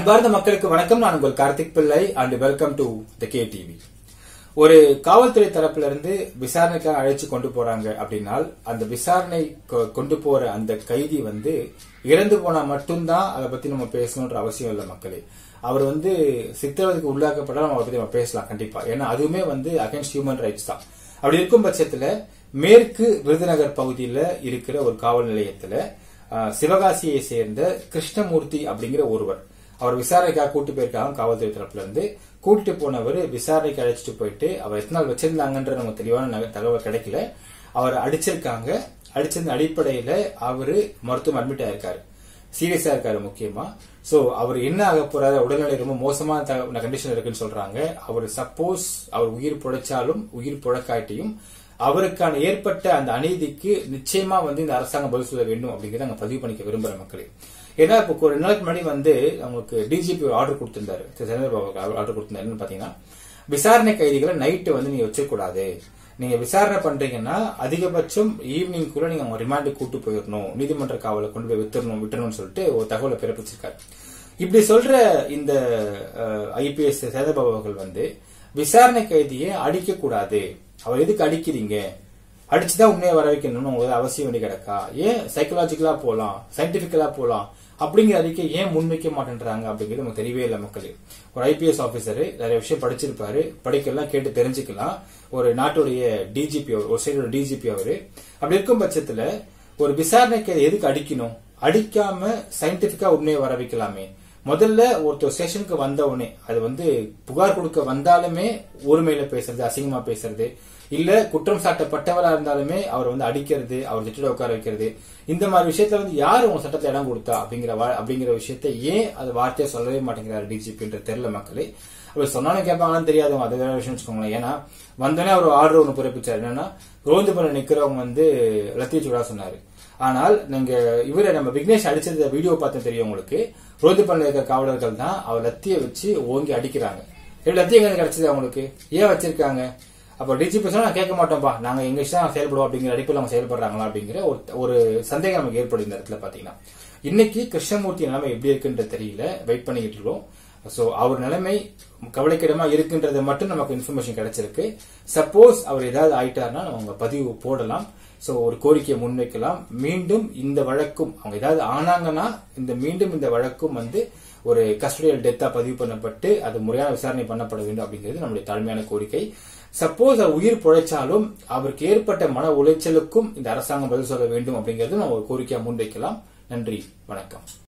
அன்பார்ந்த மக்களுக்கு வணக்கம் நான் உங்கள் Karthik Pillai and welcome to the K TV ஒரு காவல்துறை தரப்புல இருந்து விசாரணைக்காக அழைச்சு கொண்டு போறாங்க அப்படின்னால் அந்த விசாரணை கொ- கொண்டு போற அந்த கைதி வந்து இறந்து போனா மட்டும்தான் அதை பத்தி நம்ம பேசணுன்ற அவசியம் இல்லை மக்களே அவர் வந்து சித்திரவதைக்கு உள்ளாக்கப்பட்டாலும் நம்ம அதை பத்தி நம்ம பேசலாம் கண்டிப்பா ஏன்னா அதுவுமே வந்து அகைன்ஸ்ட் ஹியூமன் ரைட்ஸ் தான் அப்படி இருக்கும் பட்சத்துல மேற்கு விருதுநகர் பகுதியில் இருக்கிற ஒரு காவல் நிலையத்துல ஆஹ், சிவகாசியை சேர்ந்த கிருஷ்ணமூர்த்தி அப்படிங்கிற ஒருவர் அவர் விசாரணைக்காக கூட்டு போயிருக்காங்க காவல்துறை தரப்புல இருந்து கூட்டிட்டு போனவர் விசாரணைக்கு அழைச்சிட்டு போயிட்டு அவர் எத்தனை நாள் வச்சிருந்தாங்கன்ற நமக்கு தெளிவான நக- தகவல் கிடைக்கல அவர் அடிச்சிருக்காங்க அடிச்சதன் அடிப்படையில அவரு மருத்துவம் அட்மிட் ஆயிருக்காரு சீரியஸா இருக்காரு முக்கியமா சோ அவர் என்ன ஆக போறாரு உடல்நிலை ரொம்ப மோசமான கண்டிஷன் இருக்குன்னு சொல்றாங்க அவர் சப்போஸ் அவர் உயிர் பிழைச்சாலும் உயிர் பிழைக்காட்டியும் அவருக்கான ஏற்பட்ட அந்த அநீதிக்கு நிச்சயமா வந்து இந்த அரசாங்கம் பதில் சொல்ல வேண்டும் அப்படிங்கறத நாங்க பதிவு பண்ணிக்க விரும்புற மக்களே ஏன்னா இப்போ ஒரு ரெண்டு நாளைக்கு முன்னாடி வந்து அவங்களுக்கு டிஜிபி ஒரு ஆர்டர் கொடுத்திருந்தாரு திரு சந்திரபாபுக்கு ஆர்டர் கொடுத்திருந்தாரு என்னன்னு பாத்தீங்கன்னா விசாரணை கைதிகளை நைட்டு வந்து நீங்க வச்சிருக்கூடாது நீங்க விசாரணை பண்றீங்கன்னா அதிகபட்சம் ஈவினிங் கூட நீங்க அவங்க ரிமாண்டுக்கு கூட்டு போயிடணும் நீதிமன்ற காவலை கொண்டு போய் வித்துறணும் விட்டுறணும்னு சொல்லிட்டு ஒரு தகவலை பிறப்பிச்சிருக்காரு இப்படி சொல்ற இந்த ஐபிஎஸ் சேதபாபு அவர்கள் வந்து விசாரணை கைதியை அடிக்க கூடாது அவர் எதுக்கு அடிக்கிறீங்க அடிச்சுதான் உண்மையை வர வைக்கணும்னு உங்களுக்கு அவசியம் வேண்டி கிடக்கா ஏன் சைக்கலாஜிக்கலா போலாம் சயின்டிபிக்கலா போலாம் அப்படிங்கிற அறிக்கை ஏன் முன்வைக்க மாட்டேன்றாங்க அப்படிங்கிறது நமக்கு தெரியவே இல்லை மக்களே ஒரு ஐபிஎஸ் ஆபீசர் நிறைய விஷயம் படிச்சிருப்பாரு படிக்கலாம் கேட்டு தெரிஞ்சுக்கலாம் ஒரு நாட்டுடைய டிஜிபி ஒரு சைடோட டிஜிபி அவரு அப்படி இருக்கும் பட்சத்துல ஒரு விசாரணைக்கு அதை எதுக்கு அடிக்கணும் அடிக்காம சயின்டிபிக்கா உண்மையை வர வைக்கலாமே முதல்ல ஒருத்தர் ஸ்டேஷனுக்கு வந்த உடனே அது வந்து புகார் கொடுக்க வந்தாலுமே ஒருமையில பேசுறது அசிங்கமா பேசுறது இல்ல குற்றம் சாட்டப்பட்டவரா இருந்தாலுமே அவர் வந்து அடிக்கிறது அவர் திட்டிட உட்கார வைக்கிறது இந்த மாதிரி விஷயத்துல வந்து யார் உங்க சட்டத்தை இடம் கொடுத்தா அப்படிங்கிற வா- அப்படிங்கிற விஷயத்தை ஏன் அது வார்த்தையை சொல்லவே மாட்டேங்கிறாரு டிஜிபின்ற தெரியல மக்களே அவர் சொன்னாலும் கேட்பாங்களான்னு தெரியாதவங்க அது வேற விஷயம் வச்சுக்கோங்களேன் ஏன்னா வந்தோடனே அவர் ஆர்டர் ஒன்று பிறப்பிச்சார் என்னன்னா ரோந்து பண்ண நிக்கிறவங்க வந்து லத்தி சூடா சொன்னாரு ஆனால் நீங்க இவரை நம்ம விக்னேஷ் அடிச்சத வீடியோ பார்த்து தெரியும் உங்களுக்கு ரோந்து பண்ண இருக்கிற காவலர்கள் தான் அவர் லத்திய வச்சு ஓங்கி அடிக்கிறாங்க எப்படி லத்தி எங்க கிடைச்சது அவங்களுக்கு ஏன் வச்சிருக்காங்க அப்ப டிஜிபி சொன்னா நான் கேட்க மாட்டோம்பா நாங்க எங்க இஷ்டம் செயல்படுவோம் அப்படிங்கிற அடிப்பில் அவங்க செயல்படுறாங்களா அப்படிங்கிற ஒரு ஒரு சந்தேகம் நமக்கு ஏற்படும் இந்த இடத்துல பாத்தீங்கன்னா இன்னைக்கு கிருஷ்ணமூர்த்தி நிலைமை எப்படி இருக்குன்றது தெரியல வெயிட் பண்ணிக்கிட்டு இருக்கோம் சோ அவர் நிலைமை கவலைக்கிடமா இருக்குன்றது மட்டும் நமக்கு இன்ஃபர்மேஷன் கிடைச்சிருக்கு சப்போஸ் அவர் ஏதாவது ஆயிட்டாருன்னா நம்ம உங்க பதிவு போடலாம் சோ ஒரு கோரிக்கையை முன்வைக்கலாம் மீண்டும் இந்த வழக்கும் அவங்க ஏதாவது ஆனாங்கன்னா இந்த மீண்டும் இந்த வழக்கும் வந்து ஒரு கஸ்டடியல் டெத்தா பதிவு பண்ணப்பட்டு அது முறையான விசாரணை பண்ணப்பட வேண்டும் அப்படிங்கிறது நம்முடைய தாழ்மையான கோரிக்கை சப்போஸ் அவர் உயிர் பிழைச்சாலும் அவருக்கு ஏற்பட்ட மன உளைச்சலுக்கும் இந்த அரசாங்கம் பதில் சொல்ல வேண்டும் அப்படிங்கிறது நம்ம ஒரு கோரிக்கையா முன்வைக்கலாம் நன்றி வணக்கம்